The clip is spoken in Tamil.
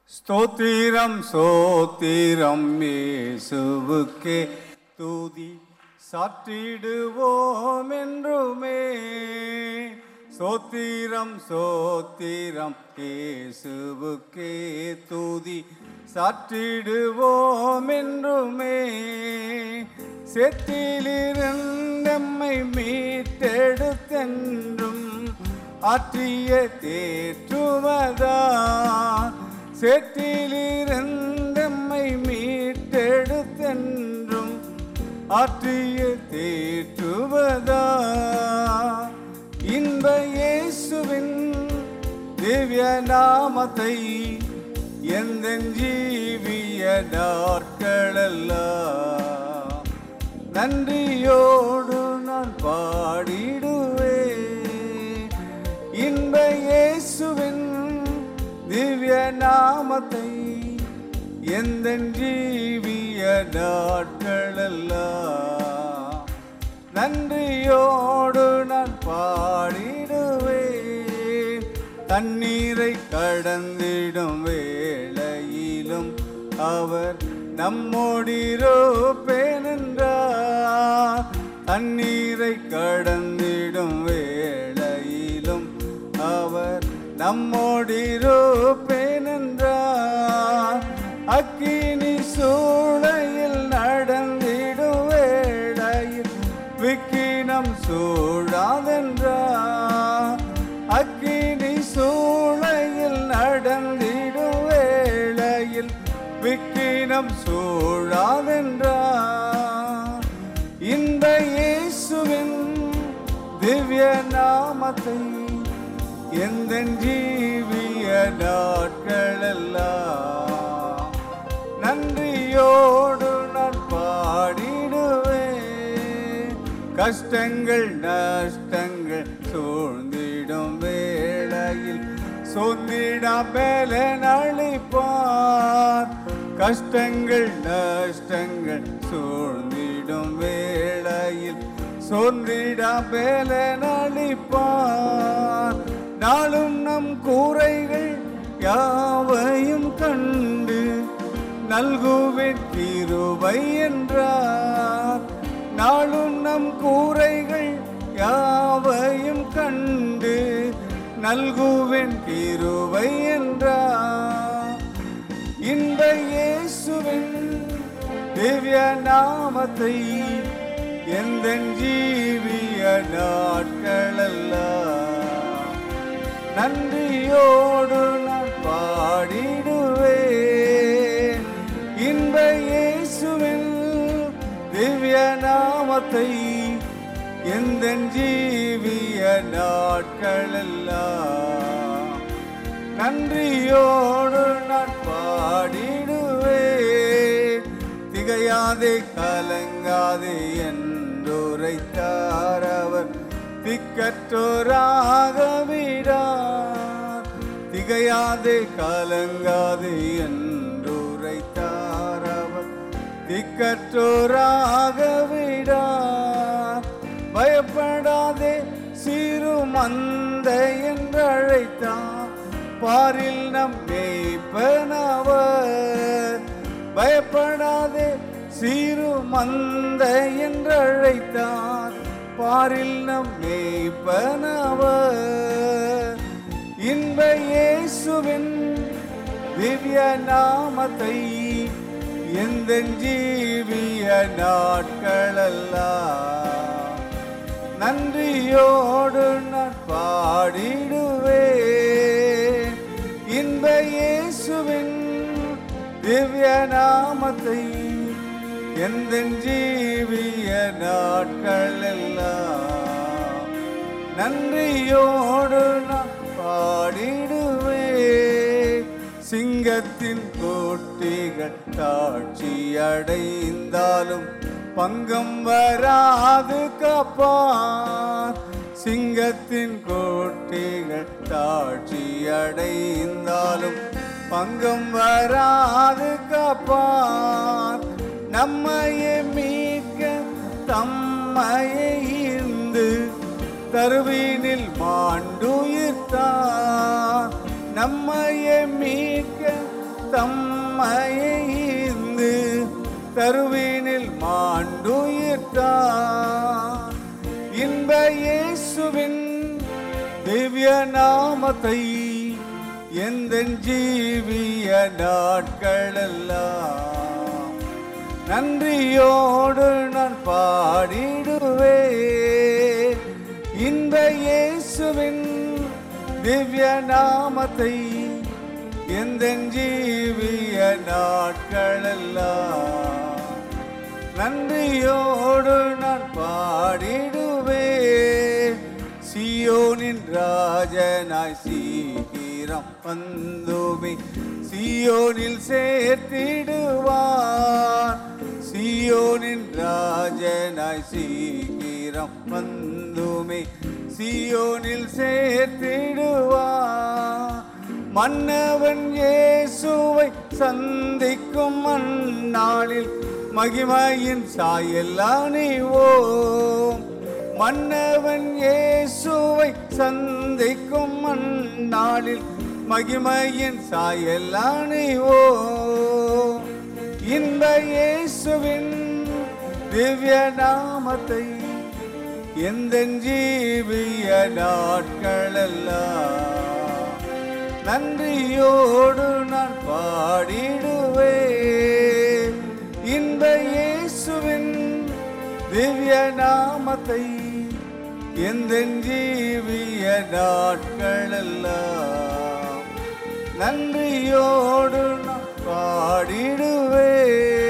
ஸ்தோத்திரம் சோத்திரம் இயேசுவுக்கே துதி சாற்றிடுவோம் என்றுமே சோத்திரம் சோத்திரம் இயேசுவுக்கே துதி சாற்றிடுவோம் என்றுமே செத்திலிருந்தம்மை மீட்டெடுத்தென்றும் ஆற்றிய தேற்றுவதா செத்திலிருந்தம்மை மீட்டெடுத்தென்றும் ஆற்றிய தேற்றுவதா இன்ப இயேசுவின் திவ்ய நாமத்தை எந்த ஜீவிய நாட்களெல்லாம் நன்றியோடு நான் பாடிடுவேன் இன்ப இயேசுவின் திவ்ய நாமத்தை எந்த ஜீவிய நாட்களெல்லாம் நன்றியோடு நான் பாடிடுவேன் தண்ணீரை கடந்திடும் வேளையிலும் அவர் நம்மோடிருப்பேன் என்றார் தண்ணீரை கடந்திடும் வேளையிலும் அவர் நம்மோடிருப்பேன் என்றார் அக்கினி சூளையில் நடந்திடும் வேளையில் விக்கினம் சூழாதென்றார் அக்கினி சூளையில் நடந்திடும் வேளையில் விக்கினம் சூழாதென்றார் இந்த இயேசுவின் திவ்ய நாமத்தை எந்த ஜீவிய நாட்களெல்லாம் நன்றியோடு நான் பாடிடுவேன் கஷ்டங்கள் நஷ்டங்கள் சூழ்ந்திடும் வேளையில் சொந்திடாமல நழிப்பார் கஷ்டங்கள் நஷ்டங்கள் சூழ்ந்திடும் வேளையில் சொந்திடாமல நழிப்பார் நாளும் நம் கூரைகள் யாவையும் கண்டு நல்குவேன் கிருபை என்றார் நாளும் நம் கூரைகள் யாவையும் கண்டு நல்குவேன் கிருபை என்றார் இந்த இயேசுவின் திவ்ய நாமத்தை எந்த ஜீவிய நாட்களெல்லாம் நன்றியோடு நான் பாடிடுவேன் இன்ப இயேசுவின் திவ்ய நாமத்தை எந்த ஜீவிய நாட்களெல்லாம் நன்றியோடு நான் பாடிடுவேன் திகையாதே கலங்காதே என்றுரைத்தார் அவர் திக்கற்றோராக விடார் திகையாதே கலங்காதே என்றுரைத்தார் அவர் திக்கற்றோராக விடார் பயப்படாதே சிறு மந்த என்று அழைத்தார் பாரில் நம் மேய்ப்பனவர் பயப்படாதே சிறு மந்த என்று அழைத்தார் பாரில் நம் மேய்ப்பனவர் இன்ப இயேசுவின் திவ்ய நாமத்தை எந்த ஜீவிய நாட்களெல்லாம் நன்றியோடு நான் பாடிடுவேன் இன்ப இயேசுவின் திவ்ய நாமத்தை எந்த ஜீவிய நாட்களெல்லாம் நன்றியோடு நான் பாடிடுவேன் சிங்கத்தின் கோட்டிகள் தாட்சி அடைந்தாலும் பங்கம் வராது காப்பார் சிங்கத்தின் கோட்டிகள் தாட்சி அடைந்தாலும் பங்கம் வராது காப்பார் நம்மையே மீட்க தம்மையே ஈர்ந்து கருவினில் மாண்டுயிர்த்தார் நம்மையே மீட்க தம்மையை ஈந்து தருவினில் மாண்டுயிர்த்தான் இன்ப இயேசுவின் திவ்ய நாமத்தை எந்த ஜீவிய நாட்களெல்லாம் நன்றியோடு நான் பாடிடுவே இந்த இயேசுவின் திவ்ய நாமத்தை எந்த ஜீவிய நாட்களெல்லாம் நன்றியோடு நான் பாடிடுவே சியோனின் ராஜனாய் சீக்கிரம் வந்துமே சியோனில் சேர்த்திடுவார் சியோனின் ராஜனாய் சீக்கிரம் வந்துமே சியோனில் சேர்த்திடுவார் மன்னவன் இயேசுவை சந்திக்கும் அந்நாளில் மகிமையின் சாயல் அணிவோம் மன்னவன் இயேசுவை சந்திக்கும் அந்நாளில் மகிமையின் சாயல் அணிவோம் இந்த இயேசுவின் திவ்ய நாமத்தை எந்த ஜீவிய நாட்களெல்லாம் நன்றியோடு நான் பாடிடுவே இந்த இயேசுவின் திவ்ய நாமத்தை எந்த ஜீவிய நாட்களெல்லாம் நன்றியோடு நான் பாடிடுவே